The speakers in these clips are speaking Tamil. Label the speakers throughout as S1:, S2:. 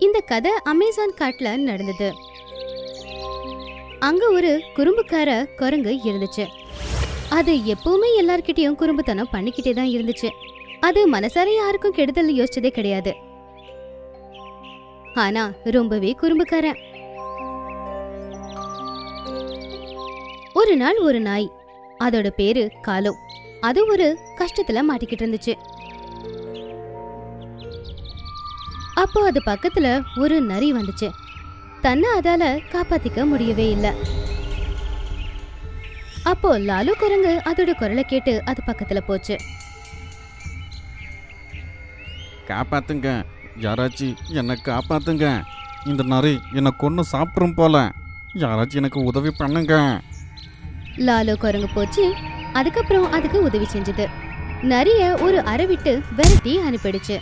S1: இந்த கதை அமேசான் காட்டுல நடந்தது அங்க ஒரு குறும்புக்கார குரங்கு இருந்துச்சு அது எப்பவுமே எல்லார்கிட்டயும் குறும்புத்தனம் பண்ணிக்கிட்டே தான் இருந்துச்சு அது மனசார யாருக்கும் கெடுதல் யோசிச்சதே கிடையாது ஆனா ரொம்பவே குறும்புக்காரன் ஒரு நாள் ஒரு நாய் அதோட பேரு காலோ அது ஒரு கஷ்டத்துல மாட்டிக்கிட்டு இருந்துச்சு அப்போ அது பக்கத்துல ஒரு நரி வந்துச்சு தன்னை அதால காப்பாத்திக்க முடியவே இல்ல அப்போ லாலு குரங்கு அதோட குரலை கேட்டு அது பக்கத்துல போச்சு
S2: காப்பாத்துங்க யாராச்சும் என்னை காப்பாத்துங்க இந்த நரி என்னை கொன்று சாப்பிட்ரும் போல யாராச்சும் எனக்கு உதவி பண்ணுங்க
S1: லாலு குரங்கு போச்சு அதுக்கப்புறம் அதுக்கு உதவி செஞ்சது நரிய ஒரு அறை விட்டு விரட்டி அனுப்பிடுச்சு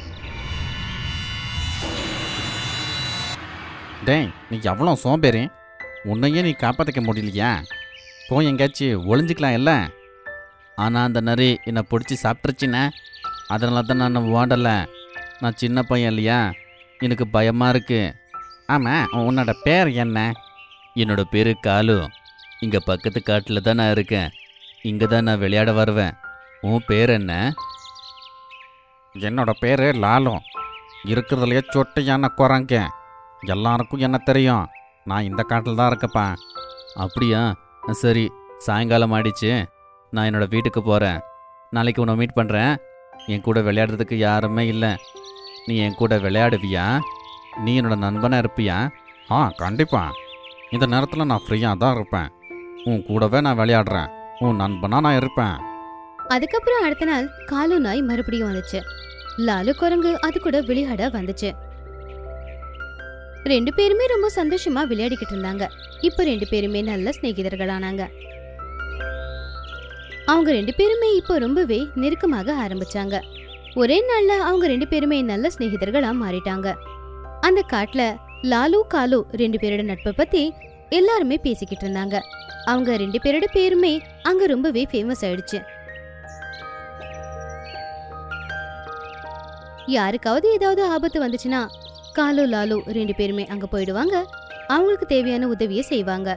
S2: டேய் நீ எவ்வளோ சோம்பேறி உன்னையே நீ காப்பாற்றிக்க முடியலையா போய் எங்கேயாச்சும் ஒளிஞ்சிக்கலாம் இல்லை ஆனால் அந்த நரி என்னை பிடிச்சி சாப்பிட்ருச்சுண்ணே அதனால தான் நான் ஓடலை நான் சின்ன பையன் இல்லையா எனக்கு பயமாக இருக்கு ஆமாம் உன்னோட பேர் என்ன என்னோட பேர் காலு இங்கே பக்கத்து காட்டில் தான் நான் இருக்கேன் இங்கே தான் நான் விளையாட வருவேன் உன் பேர் என்ன என்னோட பேர் லாலு இருக்கிறதுலையே சொட்டையான குரங்க எல்லாருக்கும் என்ன தெரியும் நான் இந்த காட்டில் தான் இருக்கப்பா அப்படியா சரி சாயங்காலம் ஆயிடுச்சு நான் என்னோட வீட்டுக்கு போகிறேன் நாளைக்கு உன்னை மீட் பண்ணுறேன் என் கூட விளையாடுறதுக்கு யாருமே இல்லை நீ என் கூட விளையாடுவியா நீ என்னோட நண்பனாக இருப்பியா ஆ கண்டிப்பா இந்த நேரத்தில் நான் ஃப்ரீயாக தான் இருப்பேன் உன் கூடவே நான் விளையாடுறேன் உன் நண்பனாக நான் இருப்பேன்
S1: அதுக்கப்புறம் அடுத்த நாள் காலு நாய் மறுபடியும் வந்துச்சு லாலு குரங்கு அது கூட விளையாட வந்துச்சு ரெண்டு பேருமே ரொம்ப சந்தோஷமா விளையாடிக்கிட்டு இருந்தாங்க இப்போ ரெண்டு பேருமே நல்ல சிநேகிதர்களானாங்க அவங்க ரெண்டு பேருமே இப்போ ரொம்பவே நெருக்கமாக ஆரம்பிச்சாங்க ஒரே நாள்ல அவங்க ரெண்டு பேருமே நல்ல சிநேகிதர்களா மாறிட்டாங்க அந்த காட்டுல லாலு காலு ரெண்டு பேரோட நட்பை பத்தி எல்லாருமே பேசிக்கிட்டு இருந்தாங்க அவங்க ரெண்டு பேரோட பேருமே அங்க ரொம்பவே ஃபேமஸ் ஆயிடுச்சு யாருக்காவது ஏதாவது ஆபத்து வந்துச்சுன்னா காலு லாலு ரெண்டு பேருமே அங்க போயிடுவாங்க அவங்களுக்கு தேவையான உதவியை செய்வாங்க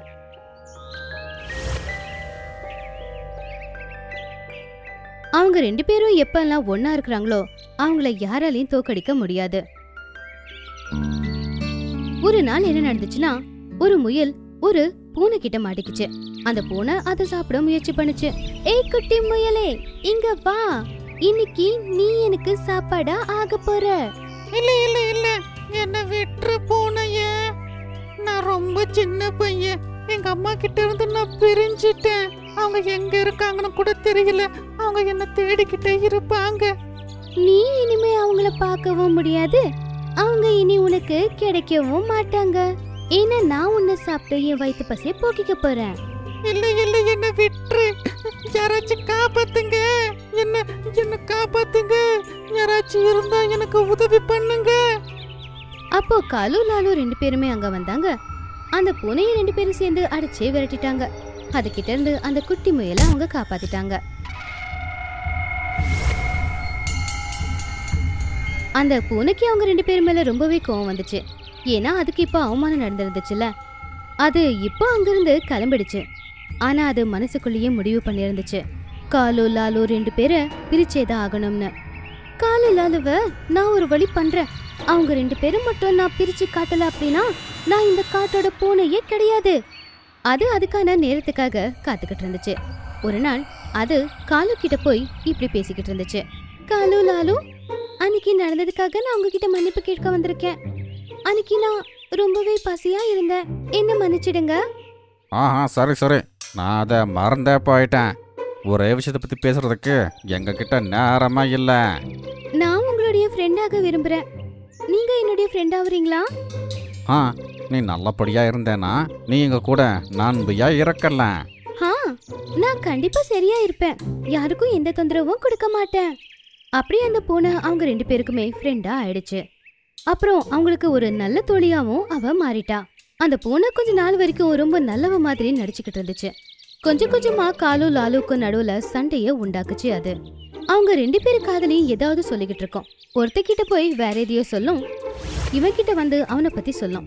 S1: அவங்க ரெண்டு பேரும் எப்பெல்லாம் ஒண்ணா இருக்கிறாங்களோ அவங்கள யாராலையும் தோக்கடிக்க முடியாது ஒரு நாள் என்ன நடந்துச்சுன்னா ஒரு முயல் ஒரு பூனை கிட்ட மாட்டிக்கிச்சு அந்த பூனை அதை சாப்பிட முயற்சி பண்ணுச்சு ஏய் குட்டி முயலே இங்க வா இன்னைக்கு நீ எனக்கு சாப்பாடா ஆக போற
S3: இல்ல இல்ல இல்ல என்ன விட்டுரு போனைய நான் ரொம்ப சின்ன பையன் எங்க அம்மா கிட்ட இருந்து நான் பிரிஞ்சிட்டேன் அவங்க எங்க இருக்காங்கன்னு கூட தெரியல அவங்க என்ன தேடிக்கிட்டே இருப்பாங்க
S1: நீ இனிமே அவங்கள பார்க்கவும் முடியாது அவங்க இனி உனக்கு கிடைக்கவும் மாட்டாங்க ஏன்னா நான் உன்னை சாப்பிட்டு என் வயிற்று பசிய போக்கிக்க போறேன்
S3: இல்ல இல்ல என்ன விட்டுரு யாராச்சும் காப்பாத்துங்க என்ன என்ன காப்பாத்துங்க யாராச்சும் இருந்தா எனக்கு உதவி பண்ணுங்க
S1: அப்போ காலு லாலு ரெண்டு பேருமே அங்க வந்தாங்க அந்த பூனையை ரெண்டு பேரும் சேர்ந்து அடிச்சே விரட்டிட்டாங்க அதுகிட்ட இருந்து அந்த குட்டி முயலை அவங்க காப்பாத்திட்டாங்க அந்த பூனைக்கு அவங்க ரெண்டு பேரும் மேல ரொம்பவே கோவம் வந்துச்சு ஏன்னா அதுக்கு இப்போ அவமானம் நடந்திருந்துச்சுல அது இப்போ அங்கிருந்து கிளம்பிடுச்சு ஆனா அது மனசுக்குள்ளேயே முடிவு பண்ணியிருந்துச்சு காலு லாலு ரெண்டு பேரை பிரிச்சேதான் ஆகணும்னு காலு லாலுவ நான் ஒரு வழி பண்றேன் அவங்க ரெண்டு பேரும் மட்டும் நான் பிரிச்சு காட்டல அப்படின்னா நான் இந்த காட்டோட பூனையே கிடையாது அது அதுக்கான நேரத்துக்காக காத்துக்கிட்டு இருந்துச்சு ஒரு நாள் அது காலு கிட்ட போய் இப்படி பேசிக்கிட்டு இருந்துச்சு காலு லாலு அன்னைக்கு நடந்ததுக்காக நான் உங்ககிட்ட மன்னிப்பு கேட்க வந்திருக்கேன் அன்னைக்கு நான் ரொம்பவே பசியா இருந்தேன் என்ன மன்னிச்சிடுங்க
S2: ஆஹா சரி சரி நான் அதை மறந்தே போயிட்டேன் ஒரே விஷயத்தை பற்றி பேசுறதுக்கு எங்ககிட்ட நேரமாக இல்லை
S1: நான் உங்களுடைய ஃப்ரெண்டாக விரும்புறேன் நீங்க என்னுடைய ஃப்ரெண்ட் ஆகுறீங்களா
S2: ஆ நீ நல்லபடியாக இருந்தேனா நீ எங்கள் கூட நண்பியாக இருக்கல
S1: ஆ நான் கண்டிப்பா சரியா இருப்பேன் யாருக்கும் எந்த தொந்தரவும் கொடுக்க மாட்டேன் அப்படியே அந்த பூனை அவங்க ரெண்டு பேருக்குமே ஃப்ரெண்டா ஆயிடுச்சு அப்புறம் அவங்களுக்கு ஒரு நல்ல தோழியாவும் அவ மாறிட்டா அந்த பூனை கொஞ்ச நாள் வரைக்கும் ரொம்ப நல்லவ மாதிரி நடிச்சுக்கிட்டு இருந்துச்சு கொஞ்சம் கொஞ்சமா காலு லாலுக்கும் நடுவுல சண்டைய உண்டாக்குச்சு அது அவங்க ரெண்டு பேரு காதலையும் ஏதாவது சொல்லிக்கிட்டு இருக்கோம் ஒருத்தக்கிட்ட போய் வேற எதையோ சொல்லும் இவன் கிட்ட வந்து அவனை பத்தி சொல்லும்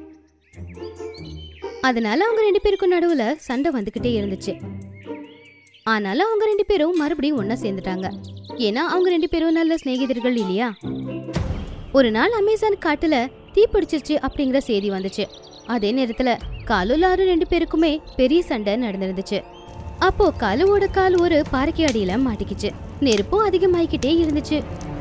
S1: அதனால அவங்க ரெண்டு பேருக்கும் நடுவுல சண்டை வந்துகிட்டே இருந்துச்சு ஆனாலும் அவங்க ரெண்டு பேரும் மறுபடியும் ஒண்ணா சேர்ந்துட்டாங்க ஏன்னா அவங்க ரெண்டு பேரும் நல்ல சிநேகிதர்கள் இல்லையா ஒரு நாள் அமேசான் காட்டுல தீ பிடிச்சிருச்சு அப்படிங்கிற செய்தி வந்துச்சு அதே நேரத்துல காலு லாரு ரெண்டு பேருக்குமே பெரிய சண்டை நடந்திருந்துச்சு அப்போ காலுவோட கால் ஒரு பாறைக்கு அடியில மாட்டிக்கிச்சு நெருப்பும் அதிகமாயிக்கிட்டே இருந்துச்சு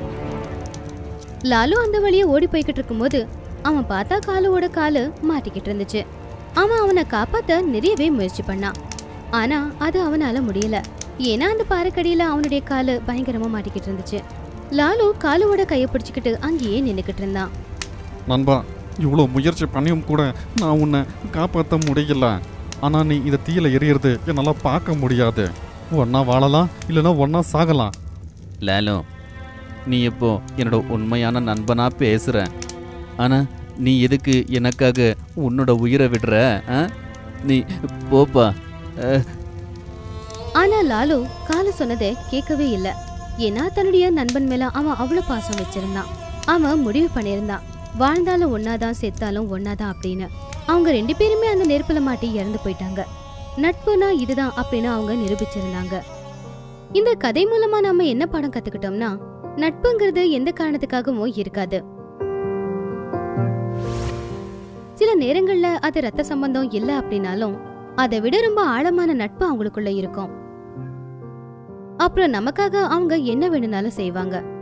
S1: லாலு அந்த வழியா ஓடி போய்கிட்டு இருக்கும்போது அவன் பார்த்தா காலுவோட காலு மாட்டிக்கிட்டு இருந்துச்சு அவன் அவனை காப்பாத்த நிறையவே முயற்சி பண்ணான் ஆனா அது அவனால முடியல ஏன்னா அந்த பாறைக்கடியில அவனுடைய காலு பயங்கரமா மாட்டிக்கிட்டு இருந்துச்சு லாலு காலுவோட கையை பிடிச்சுக்கிட்டு அங்கேயே நின்னுக்கிட்டு இருந்தான்
S4: நண்பா இவ்வளோ முயற்சி பண்ணியும் கூட நான் உன்னை காப்பாற்ற முடியல ஆனால் நீ இதை தீயில எரியறது என்னால் பார்க்க முடியாது ஒன்றா வாழலாம் இல்லைன்னா ஒன்றா சாகலாம்
S2: லேலு நீ இப்போ என்னோட உண்மையான நண்பனா பேசுற ஆனா நீ எதுக்கு எனக்காக உன்னோட உயிரை விடுற ஆ? நீ போப்பா அஹ்,
S1: ஆனா லாலு காலு சொன்னதை கேட்கவே இல்ல ஏன்னா தன்னுடைய நண்பன் மேல அவன் அவ்வளவு பாசம் வச்சிருந்தான் அவன் முடிவு பண்ணியிருந்தான் வாழ்ந்தாலும் ஒன்னாதான் செத்தாலும் ஒன்னாதான் அப்படின்னு அவங்க ரெண்டு பேருமே அந்த நெருப்புல மாட்டி இறந்து போயிட்டாங்க நட்புனா இதுதான் அப்படின்னு அவங்க நிரூபிச்சிருந்தாங்க இந்த கதை மூலமா நாம என்ன பாடம் கத்துக்கிட்டோம்னா நட்புங்கிறது எந்த காரணத்துக்காகவும் இருக்காது சில நேரங்கள்ல அது ரத்த சம்பந்தம் இல்ல அப்படின்னாலும் அதை விட ரொம்ப ஆழமான நட்பு அவங்களுக்குள்ள இருக்கும் அப்புறம் நமக்காக அவங்க என்ன வேணும்னாலும் செய்வாங்க